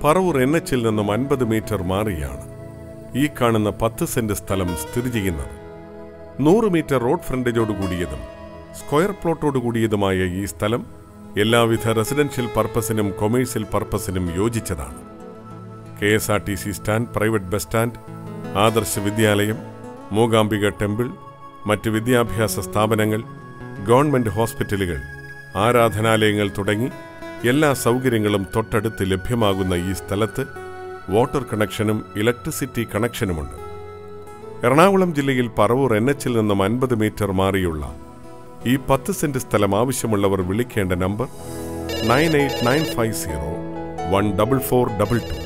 Paravur N എച്ചിൽ നിന്നും അൻപത് മീറ്റർ മാറിയാണ് ഈ കാണുന്ന പത്ത് സെന്റ് സ്ഥലം സ്ഥിതി ചെയ്യുന്നത് നൂറ് മീറ്റർ റോഡ് ഫ്രണ്ടേജോട് കൂടിയതും സ്ക്വയർ പ്ലോട്ടോട് കൂടിയതുമായ ഈ സ്ഥലം എല്ലാവിധ റെസിഡൻഷ്യൽ പർപ്പസിനും കൊമേഴ്സ്യൽ പർപ്പസിനും യോജിച്ചതാണ് K S R T C stand private bus stand Adarsha Vidyalayam Mookambika temple മറ്റ് വിദ്യാഭ്യാസ സ്ഥാപനങ്ങൾ ഗവൺമെന്റ് ഹോസ്പിറ്റലുകൾ ആരാധനാലയങ്ങൾ തുടങ്ങി എല്ലാ സൗകര്യങ്ങളും തൊട്ടടുത്ത് ലഭ്യമാകുന്ന ഈ സ്ഥലത്ത് വാട്ടർ കണക്ഷനും ഇലക്ട്രിസിറ്റി കണക്ഷനുമുണ്ട് എറണാകുളം ജില്ലയിൽ പറവൂർ എൻ എച്ചിൽ നിന്നും അൻപത് മീറ്റർ മാറിയുള്ള ഈ പത്ത് സെന്റ് സ്ഥലം ആവശ്യമുള്ളവർ വിളിക്കേണ്ട number nine eight nine five zero one double four double to